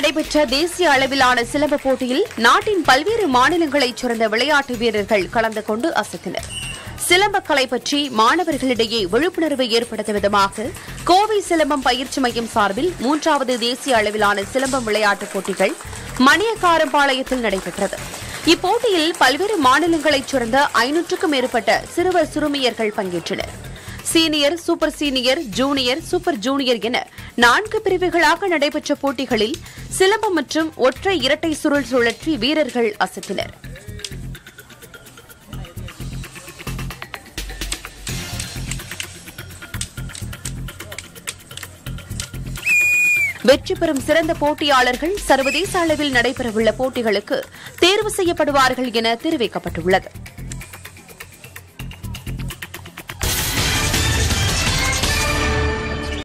நடைபெற்ற தேசிய அளவிலான சிலம்ப போட்டியில் நாட்டின் பல்வேறு மாநிலங்களைச் சேர்ந்த விளையாட்டு வீரர்கள் கலந்து கொண்டு அசத்தினர் சிலம்பக்கலை பற்றி மாணவர்களிடையே விழிப்புணர்வை ஏற்படுத்தும் விதமாக கோவை சிலம்பம் பயிற்சி மையம் சார்பில் மூன்றாவது தேசிய அளவிலான சிலம்பம் விளையாட்டுப் போட்டிகள் மணியக்காரம்பாளையத்தில் நடைபெற்றது இப்போட்டியில் பல்வேறு மாநிலங்களைச் சேர்ந்த ஐநூற்றுக்கும் மேற்பட்ட சிறுவர் சிறுமியர்கள் பங்கேற்றனர் senior super senior junior super junior என நான்கு பிரிவுகளாக நடைபெற்ற போட்டிகளில் சிலம்பம் மற்றும் ஒற்றை இரட்டை சுருள் சுழற்றி வீரர்கள் அசத்தினர் வெற்றி பெறும் சிறந்த போட்டியாளர்கள் சர்வதேச அளவில் நடைபெறவுள்ள போட்டிகளுக்கு தேர்வு செய்யப்படுவார்கள் என தெரிவிக்கப்பட்டுள்ளது